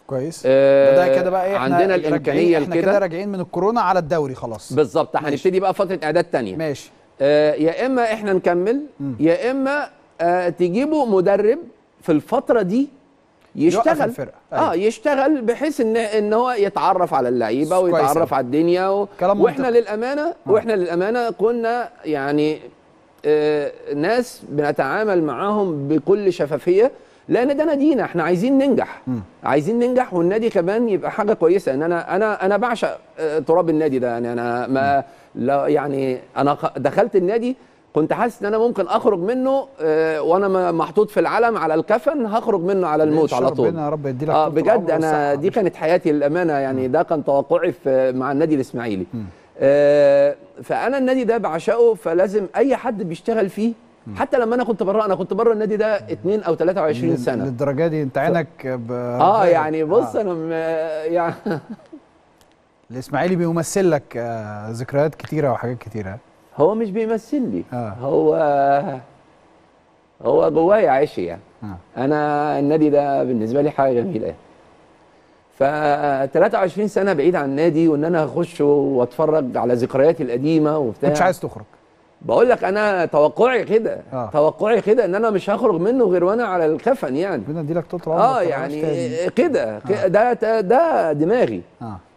كويس آه، ده كده بقى ايه احنا عندنا راجعين- الامكانيه احنا كده لكده راجعين من الكورونا على الدوري خلاص بالظبط ماشي. هنبتدي بقى فتره اعداد تانية ماشي آه، يا اما احنا نكمل يا اما آه، تجيبوا مدرب في الفتره دي يوقف يشتغل الفرقة. اه أيوة. يشتغل بحيث ان ان هو يتعرف على اللعيبه كويس ويتعرف أوي. على الدنيا و... كلام واحنا منطقي. للامانه واحنا للامانه كنا يعني آه ناس بنتعامل معاهم بكل شفافيه لان ده نادينا احنا عايزين ننجح عايزين ننجح والنادي كمان يبقى حاجه كويسه ان انا انا انا بعشق آه، تراب النادي ده يعني انا ما لا يعني انا خ- دخلت النادي كنت حاسس ان انا ممكن اخرج منه آه، وانا م- محطوط في العلم على الكفن هخرج منه على الموت إن شاء على طول ربنا يا رب يديلك اه طول بجد العمر انا والصحة. دي كانت حياتي للامانه يعني ده كان توقعي في مع النادي الاسماعيلي آه فانا النادي ده بعشقه فلازم اي حد بيشتغل فيه حتى لما انا كنت بره انا كنت بره النادي ده 2 او 23 لل- سنه للدرجه دي انت عينك ب... اه يعني بص آه. انا م- يعني الاسماعيلي بيمثل لك آه ذكريات كتيره وحاجات كتيره هو مش بيمثل لي آه. هو هو جوايا عشي يعني آه. انا النادي ده بالنسبه لي حاجه جميله يعني ف 23 سنه بعيد عن النادي وان انا اخش واتفرج على ذكرياتي القديمه وبتاع كنتش عايز تخرج بقول لك انا توقعي كده آه. توقعي كده ان انا مش هخرج منه غير وانا على الكفن يعني ربنا يديلك طول العمر اه ما تطلعش يعني تاني. كده ك- ده ده ده دماغي اه